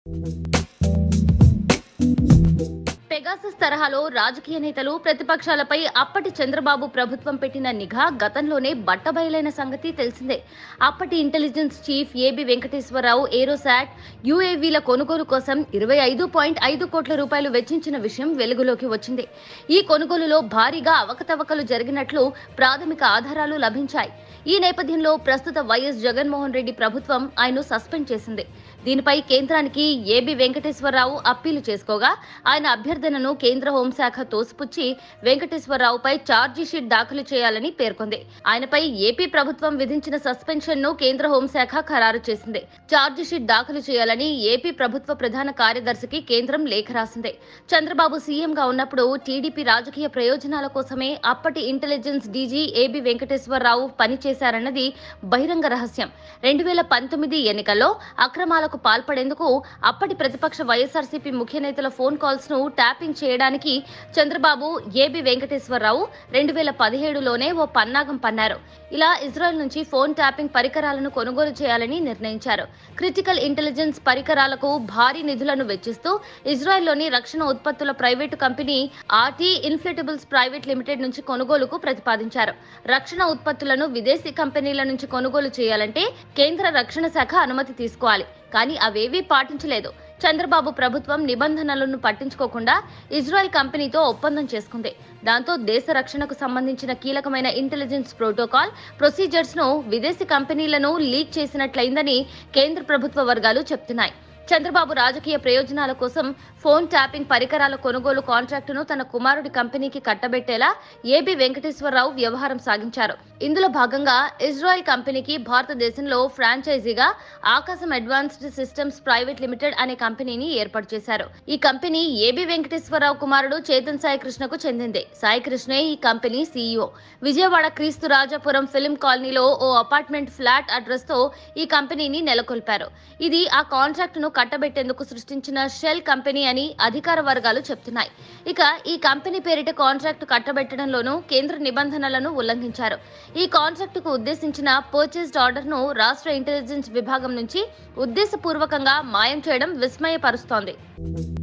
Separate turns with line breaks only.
Pegasus తరహాలో రాజకీయ నేతలు ప్రతిపక్షాలపై అప్పటి చంద్రబాబు ప్రభుత్వం పెట్టిన నిఘా గతంలోనే బట్టబయలైన సంగతి తెలిసిందే అప్పటి intelligence chief AB Venkateswararao aerostat యుఏవీల కొనుగోలు కోసం ఇరవై ఐదు పాయింట్ ఐదు కోట్ల రూపాయలు వెచ్చించిన విషయం వెలుగులోకి వచ్చింది ఈ కొనుగోలులో భారీగా అవకతవకలు జరిగినట్లు ప్రాథమిక ఆధారాలు లభించాయి ఈ నేపథ్యంలో ప్రస్తుత వైఎస్ జగన్మోహన్ రెడ్డి ప్రభుత్వం ఆయన్ను సస్పెండ్ చేసింది దీనిపై కేంద్రానికి ఏబి వెంకటేశ్వరరావు అప్పీలు చేసుకోగా ఆయన అభ్యర్థనను కేంద్ర హోంశాఖ తోసిపుచ్చి వెంకటేశ్వరరావుపై ఛార్జీ షీట్ దాఖలు చేయాలని పేర్కొంది ఆయనపై ఏపీ ప్రభుత్వం విధించిన సస్పెన్షన్ ను కేంద్ర హోంశాఖ ఖరారు చేసింది ఛార్జీ షీట్ దాఖలు చేయాలని ఏపీ ప్రభుత్వ ప్రధాన కార్యదర్శికి కేంద్రం లేఖ రాసింది చంద్రబాబు సీఎంగా ఉన్నప్పుడు టీడీపీ రాజకీయ ప్రయోజనాల కోసమే అప్పటి ఇంటెలిజెన్స్ డీజీ ఏబి వెంకటేశ్వరరావు పనిచేశారన్నది బహిరంగ రహస్యం రెండు వేల పంతొమ్మిది ఎన్నికల్లో అక్రమాలకు పాల్పడేందుకు అప్పటి ప్రతిపక్ష వైఎస్ఆర్సీపీ ముఖ్య నేతల ఫోన్ కాల్స్ ను ట్యాపింగ్ చేయడానికి చంద్రబాబు ఏబి వెంకటేశ్వరరావు రెండు వేల పదిహేడులోనే ఓ పన్నాగం పన్నారు ఇలా ఇజ్రాయెల్ నుంచి ఫోన్ ట్యాపింగ్ పరికరాలను కొనుగోలు చేయాలని నిర్ణయించారు క్రిటికల్ ఇంటెలిజెన్స్ పరికరాలకు భారీ నిధులను వెచ్చిస్తూ ఇజ్రాయెల్లోని రక్షణ ఉత్పత్తుల private company RT inflatables private limited నుంచి కొనుగోలుకు ప్రతిపాదించారు రక్షణ ఉత్పత్తులను విదేశీ కంపెనీల నుంచి కొనుగోలు చేయాలంటే కేంద్ర రక్షణ శాఖ అనుమతి తీసుకోవాలి కానీ అవేవీ పాటించలేదు చంద్రబాబు ప్రభుత్వం నిబంధనలను పట్టించుకోకుండా ఇజ్రాయెల్ కంపెనీతో ఒప్పందం చేసుకుంది దాంతో దేశ రక్షణకు సంబంధించిన కీలకమైన ఇంటెలిజెన్స్ ప్రోటోకాల్ ప్రొసీజర్స్ ను విదేశీ కంపెనీలను లీక్ చేసినట్లయిందని కేంద్ర ప్రభుత్వ వర్గాలు చెప్తున్నాయి చంద్రబాబు రాజకీయ ప్రయోజనాల కోసం ఫోన్ ట్యాపింగ్ పరికరాల కొనుగోలు కాంట్రాక్టును తన కుమారుడి కంపెనీకి కట్టబెట్టేలా ఏబి వెంకటేశ్వరరావు వ్యవహారం సాగించారు ఇందులో భాగంగా ఇజ్రాయెల్ కంపెనీకి భారతదేశంలో ఫ్రాంచైజీగా ఆకాశం అడ్వాన్స్డ్ సిస్టమ్స్ ప్రైవేట్ లిమిటెడ్ అనే కంపెనీని ఏర్పాటు చేశారు ఈ కంపెనీ ఏబి వెంకటేశ్వరరావు కుమారుడు చేతన్ సాయి కృష్ణకు చెందింది సాయి కృష్ణే ఈ కంపెనీ సీఈఓ విజయవాడ క్రీస్తు రాజాపురం ఫిలిం కాలనీలో ఓ అపార్ట్మెంట్ ఫ్లాట్ అడ్రస్ తో ఈ కంపెనీని నెలకొల్పారు ఇది ఆ కాంట్రాక్ట్ ను కట్టబెట్టేందుకు సృష్టించిన షెల్ కంపెనీ అని అధికార వర్గాలు చెప్తున్నాయి ఇక ఈ కంపెనీ పేరిట కాంట్రాక్ట్ కట్టబెట్టడంలోనూ కేంద్ర నిబంధనలను ఉల్లంఘించారు ఈ కాంట్రాక్టుకు ఉద్దేశించిన పర్చేస్డ్ ఆర్డర్ ను రాష్ట్ర ఇంటెలిజెన్స్ విభాగం నుంచి ఉద్దేశపూర్వకంగా మాయం చేయడం విస్మయపరుస్తోంది